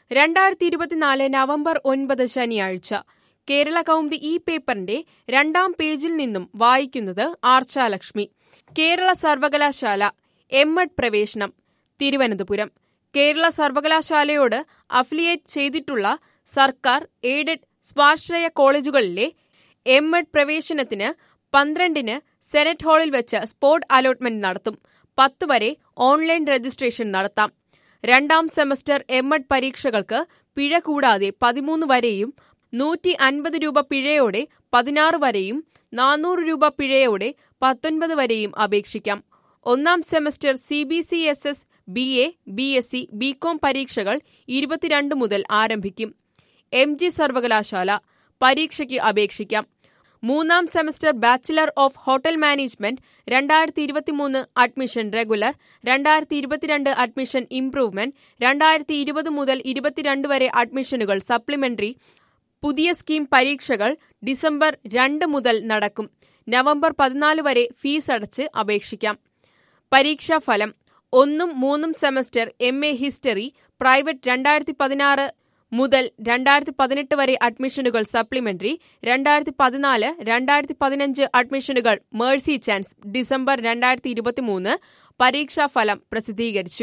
രണ്ടായിരത്തി ഇരുപത്തിനാല് നവംബർ ഒൻപത് ശനിയാഴ്ച കേരള കൗമുദി ഈ പേപ്പറിന്റെ രണ്ടാം പേജിൽ നിന്നും വായിക്കുന്നത് ആർച്ചാലക്ഷ്മി കേരള സർവകലാശാല എം എഡ് പ്രവേശനം തിരുവനന്തപുരം കേരള സർവകലാശാലയോട് അഫിലിയേറ്റ് ചെയ്തിട്ടുള്ള സർക്കാർ എയ്ഡഡ് സ്വാശ്രയ കോളേജുകളിലെ എം എഡ് പ്രവേശനത്തിന് പന്ത്രണ്ടിന് സെനറ്റ് ഹാളിൽ വെച്ച് സ്പോട്ട് അലോട്ട്മെന്റ് നടത്തും പത്ത് വരെ ഓൺലൈൻ രജിസ്ട്രേഷൻ നടത്താം രണ്ടാം സെമസ്റ്റർ എം എഡ് പരീക്ഷകൾക്ക് പിഴ കൂടാതെ പതിമൂന്ന് വരെയും നൂറ്റി അൻപത് രൂപ പിഴയോടെ പതിനാറ് വരെയും നാനൂറ് രൂപ പിഴയോടെ പത്തൊൻപത് വരെയും അപേക്ഷിക്കാം ഒന്നാം semester C B C S S B A B S C B Com പരീക്ഷകൾ ഇരുപത്തിരണ്ട് മുതൽ ആരംഭിക്കും എം ജി സർവകലാശാല പരീക്ഷയ്ക്ക് അപേക്ഷിക്കാം മൂന്നാം semester bachelor of hotel management രണ്ടായിരത്തി ഇരുപത്തിമൂന്ന് അഡ്മിഷൻ റെഗുലർ രണ്ടായിരത്തി ഇരുപത്തിരണ്ട് അഡ്മിഷൻ ഇംപ്രൂവ്മെന്റ് രണ്ടായിരത്തി ഇരുപത് മുതൽ ഇരുപത്തിരണ്ട് വരെ അഡ്മിഷനുകൾ സപ്ലിമെന്ററി പുതിയ സ്കീം പരീക്ഷകൾ ഡിസംബർ രണ്ട് മുതൽ നടക്കും നവംബർ പതിനാല് വരെ ഫീസ് അടച്ച് അപേക്ഷിക്കാം പരീക്ഷാഫലം ഒന്നും മൂന്നും semester M A history private രണ്ടായിരത്തി പതിനാറ് മുതൽ രണ്ടായിരത്തി പതിനെട്ട് വരെ അഡ്മിഷനുകൾ സപ്ലിമെന്ററി രണ്ടായിരത്തി പതിനാല് രണ്ടായിരത്തി പതിനഞ്ച് അഡ്മിഷനുകൾ മേഴ്സി ചാൻസ് ഡിസംബർ രണ്ടായിരത്തി ഇരുപത്തിമൂന്ന് പരീക്ഷാഫലം പ്രസിദ്ധീകരിച്ചു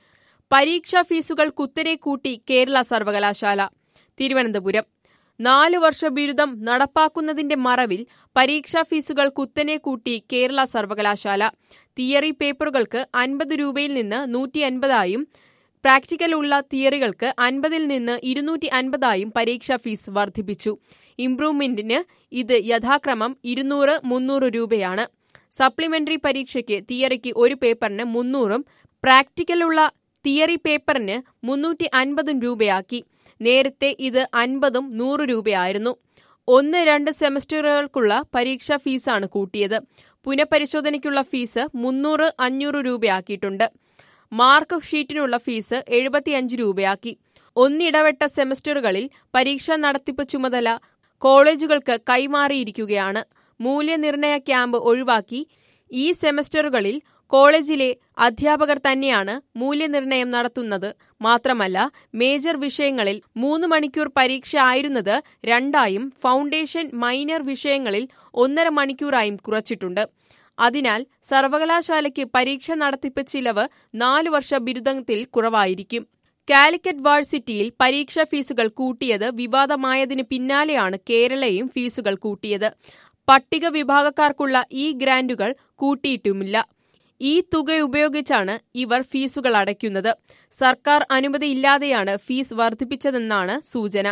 പരീക്ഷാ ഫീസുകൾ കുത്തനെ കൂട്ടി കേരള സർവകലാശാല തിരുവനന്തപുരം നാലു വർഷ ബിരുദം നടപ്പാക്കുന്നതിന്റെ മറവിൽ പരീക്ഷാ ഫീസുകൾ കുത്തനെ കൂട്ടി കേരള സർവകലാശാല തിയറി പേപ്പറുകൾക്ക് അൻപത് രൂപയിൽ നിന്ന് നൂറ്റി അൻപതായും പ്രാക്ടിക്കൽ ഉള്ള തിയറികൾക്ക് അൻപതിൽ നിന്ന് ഇരുന്നൂറ്റി അൻപതായും പരീക്ഷാ ഫീസ് വർദ്ധിപ്പിച്ചു ഇംപ്രൂവ്മെന്റിന് ഇത് യഥാക്രമം ഇരുന്നൂറ് മുന്നൂറ് രൂപയാണ് സപ്ലിമെന്ററി പരീക്ഷയ്ക്ക് തിയറിക്ക് ഒരു പേപ്പറിന് മുന്നൂറും പ്രാക്ടിക്കലുള്ള തിയറി പേപ്പറിന് മുന്നൂറ്റി അൻപതും രൂപയാക്കി നേരത്തെ ഇത് അൻപതും നൂറ് രൂപയായിരുന്നു ഒന്ന് രണ്ട് സെമസ്റ്ററുകൾക്കുള്ള പരീക്ഷാ ഫീസാണ് കൂട്ടിയത് പുനഃപരിശോധനയ്ക്കുള്ള ഫീസ് മുന്നൂറ് അഞ്ഞൂറ് രൂപയാക്കിയിട്ടുണ്ട് മാർക്ക് ഷീറ്റിനുള്ള ഫീസ് എഴുപത്തിയഞ്ച് രൂപയാക്കി ഒന്നിടവട്ട സെമസ്റ്ററുകളിൽ പരീക്ഷാ നടത്തിപ്പ് ചുമതല കോളേജുകൾക്ക് കൈമാറിയിരിക്കുകയാണ് മൂല്യനിർണയ ക്യാമ്പ് ഒഴിവാക്കി ഈ സെമസ്റ്ററുകളിൽ കോളേജിലെ അധ്യാപകർ തന്നെയാണ് മൂല്യനിർണയം നടത്തുന്നത് മാത്രമല്ല മേജർ വിഷയങ്ങളിൽ മൂന്ന് മണിക്കൂർ പരീക്ഷ ആയിരുന്നത് രണ്ടായും ഫൗണ്ടേഷൻ മൈനർ വിഷയങ്ങളിൽ ഒന്നര മണിക്കൂറായും കുറച്ചിട്ടുണ്ട് അതിനാൽ സർവകലാശാലയ്ക്ക് പരീക്ഷ നടത്തിപ്പ് ചിലവ് നാലു വർഷ ബിരുദത്തിൽ കുറവായിരിക്കും കാലിക്കറ്റ് വാഴ്സിറ്റിയിൽ പരീക്ഷാ ഫീസുകൾ കൂട്ടിയത് വിവാദമായതിന് പിന്നാലെയാണ് കേരളയും ഫീസുകൾ കൂട്ടിയത് പട്ടിക വിഭാഗക്കാർക്കുള്ള ഈ ഗ്രാന്റുകൾ കൂട്ടിയിട്ടുമില്ല ഈ തുക ഉപയോഗിച്ചാണ് ഇവർ ഫീസുകൾ അടയ്ക്കുന്നത് സർക്കാർ അനുമതിയില്ലാതെയാണ് ഫീസ് വർദ്ധിപ്പിച്ചതെന്നാണ് സൂചന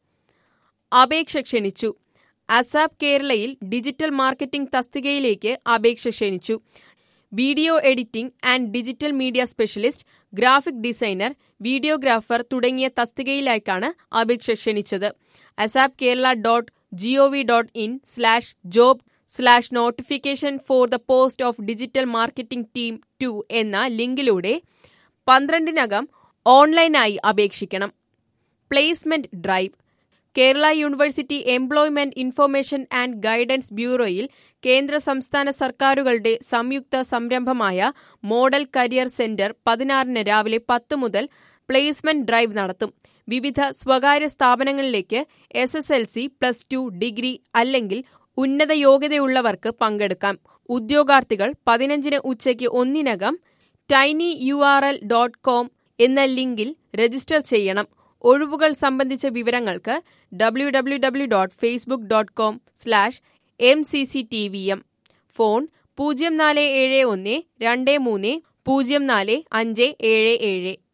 അപേക്ഷ ക്ഷണിച്ചു അസാപ് കേരളയിൽ ഡിജിറ്റൽ മാർക്കറ്റിംഗ് തസ്തികയിലേക്ക് അപേക്ഷ ക്ഷണിച്ചു video editing and digital media specialist graphic designer videographer തുടങ്ങിയ തസ്തികയിലേക്കാണ് അപേക്ഷ ക്ഷണിച്ചത് ASAP Kerala dot GOV dot in slash job slash notification for the post of digital marketing team two എന്ന ലിങ്കിലൂടെ പന്ത്രണ്ടിനകം ഓൺലൈനായി അപേക്ഷിക്കണം placement drive Kerala university employment information and guidance ബ്യൂറോയിൽ കേന്ദ്ര സംസ്ഥാന സർക്കാരുകളുടെ സംയുക്ത സംരംഭമായ മോഡൽ കരിയർ സെന്റർ പതിനാറിന് രാവിലെ പത്ത് മുതൽ പ്ലേസ്മെന്റ് ഡ്രൈവ് നടത്തും വിവിധ സ്വകാര്യ സ്ഥാപനങ്ങളിലേക്ക് S S L C plus two degree അല്ലെങ്കിൽ ഉന്നത യോഗ്യതയുള്ളവർക്ക് പങ്കെടുക്കാം ഉദ്യോഗാർത്ഥികൾ പതിനഞ്ചിന് ഉച്ചയ്ക്ക് ഒന്നിനകം tiny U R L dot com എന്ന ലിങ്കിൽ രജിസ്റ്റർ ചെയ്യണം ഒഴിവുകൾ സംബന്ധിച്ച വിവരങ്ങൾക്ക് W W W dot Facebook dot com slash M C C T V M phone പൂജ്യം നാല് ഏഴ് ഒന്ന് രണ്ട് മൂന്ന് പൂജ്യം നാല് അഞ്ച് ഏഴ് ഏഴ്